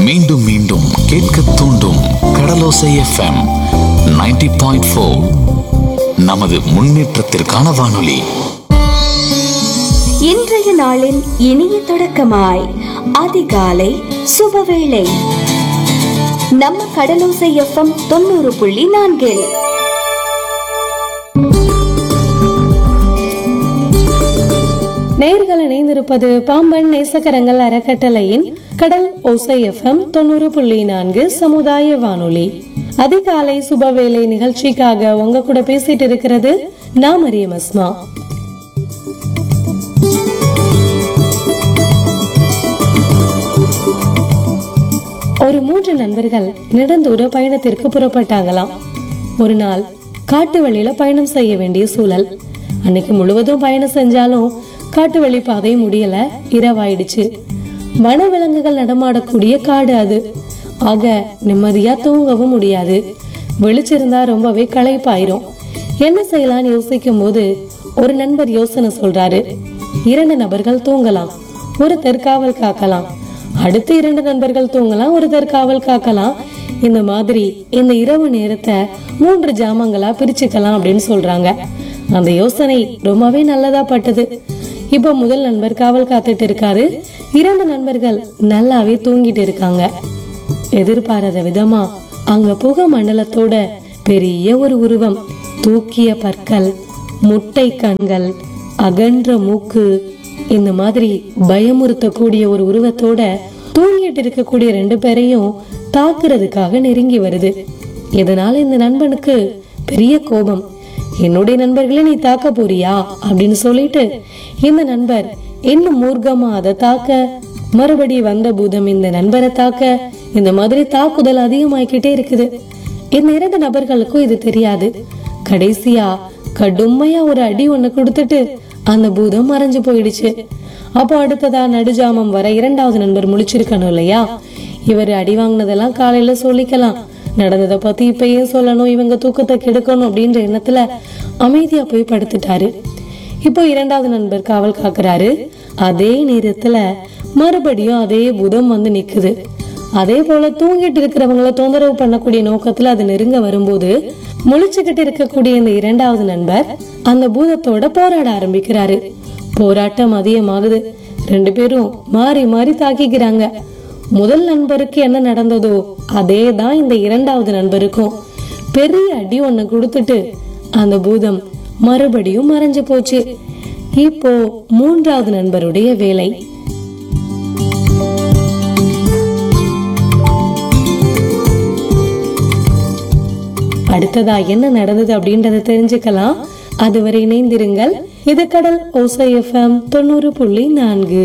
மீண்டும் மீண்டும் கேட்க தூண்டும் கடலோசை எஃப்எம் 90.4 பாயிண்ட் ஃபோர் நமது முன்னேற்றத்திற்கான வானொலி இன்றைய நாளின் இனிய தொடக்கமாய் அதிகாலை சுபவேளை நம்ம கடலோசை எஃப்எம் தொண்ணூறு புள்ளி நான்கில் நேர்கள் இணைந்திருப்பது பாம்பன் நேசக்கரங்கள் அறக்கட்டளையின் கடல் ஓசை எஃப்எம் தொண்ணூறு புள்ளி நான்கு சமுதாய வானொலி அதிகாலை சுபவேளை நிகழ்ச்சிக்காக உங்க கூட பேசிட்டு இருக்கிறது நான் மரியம் அஸ்மா ஒரு மூன்று நண்பர்கள் நெடுந்தூர பயணத்திற்கு புறப்பட்டாங்களாம் ஒரு நாள் காட்டு வழியில பயணம் செய்ய வேண்டிய சூழல் அன்னைக்கு முழுவதும் பயணம் செஞ்சாலும் காட்டு வழி பாதை முடியல இரவாயிடுச்சு வனவிலங்குகள் நடமாடக்கூடிய காடு அது ஆக நிம்மதியா தூங்கவும் முடியாது வெளிச்சிருந்தா ரொம்பவே களைப்பாயிரும் என்ன செய்யலாம்னு யோசிக்கும் போது ஒரு நண்பர் யோசனை சொல்றாரு இரண்டு நபர்கள் தூங்கலாம் ஒருத்தர் காவல் காக்கலாம் அடுத்து இரண்டு நண்பர்கள் தூங்கலாம் ஒருத்தர் காவல் காக்கலாம் இந்த மாதிரி இந்த இரவு நேரத்தை மூன்று ஜாமங்களா பிரிச்சுக்கலாம் அப்படின்னு சொல்றாங்க அந்த யோசனை ரொம்பவே நல்லதா பட்டது இப்ப முதல் நண்பர் காவல் காத்துட்டு இருக்காரு இரண்டு நண்பர்கள் நல்லாவே தூங்கிட்டு இருக்காங்க எதிர்பாராத விதமா அங்க புக மண்டலத்தோட பெரிய ஒரு உருவம் தூக்கிய பற்கள் முட்டை கண்கள் அகன்ற மூக்கு இந்த மாதிரி பயமுறுத்தக்கூடிய ஒரு உருவத்தோட தூங்கிட்டு இருக்கக்கூடிய ரெண்டு பேரையும் தாக்குறதுக்காக நெருங்கி வருது இதனால இந்த நண்பனுக்கு பெரிய கோபம் என்னுடைய நண்பர்களை நீ தாக்க போறியா அப்படின்னு சொல்லிட்டு இந்த நண்பர் இன்னும் மூர்க்கமா அதை தாக்க மறுபடி வந்த பூதம் இந்த நண்பரை தாக்க இந்த மாதிரி தாக்குதல் அதிகமாயிக்கிட்டே இருக்குது இந்த இரண்டு நபர்களுக்கும் இது தெரியாது கடைசியா கடுமையா ஒரு அடி ஒண்ணு கொடுத்துட்டு அந்த பூதம் மறைஞ்சு போயிடுச்சு அப்போ அடுத்ததா நடுஜாமம் வர இரண்டாவது நண்பர் முழிச்சிருக்கணும் இல்லையா இவர் அடி வாங்கினதெல்லாம் காலையில சொல்லிக்கலாம் நடந்ததை பத்தி இப்ப ஏன் சொல்லணும் இவங்க தூக்கத்தை கெடுக்கணும் அப்படின்ற எண்ணத்துல அமைதியா போய் படுத்துட்டாரு இப்போ இரண்டாவது நண்பர் காவல் காக்குறாரு அதே நேரத்துல மறுபடியும் அதே பூதம் வந்து நிக்குது அதே போல தூங்கிட்டு இருக்கிறவங்கள தொந்தரவு பண்ணக்கூடிய நோக்கத்துல அது நெருங்க வரும்போது முழிச்சுக்கிட்டு இருக்கக்கூடிய இந்த இரண்டாவது நண்பர் அந்த பூதத்தோட போராட ஆரம்பிக்கிறாரு போராட்டம் அதிகமாகுது ரெண்டு பேரும் மாறி மாறி தாக்கிக்கிறாங்க முதல் நண்பருக்கு என்ன நடந்ததோ அதே தான் இந்த இரண்டாவது நண்பருக்கும் பெரிய அடி ஒண்ணு கொடுத்துட்டு அந்த பூதம் மறுபடியும் மறைஞ்சு போச்சு இப்போ மூன்றாவது நண்பருடைய வேலை அடுத்ததா என்ன நடந்தது அப்படின்றத தெரிஞ்சுக்கலாம் அதுவரை இணைந்திருங்கள் இது கடல் ஓசை எஃப்எம் தொண்ணூறு புள்ளி நான்கு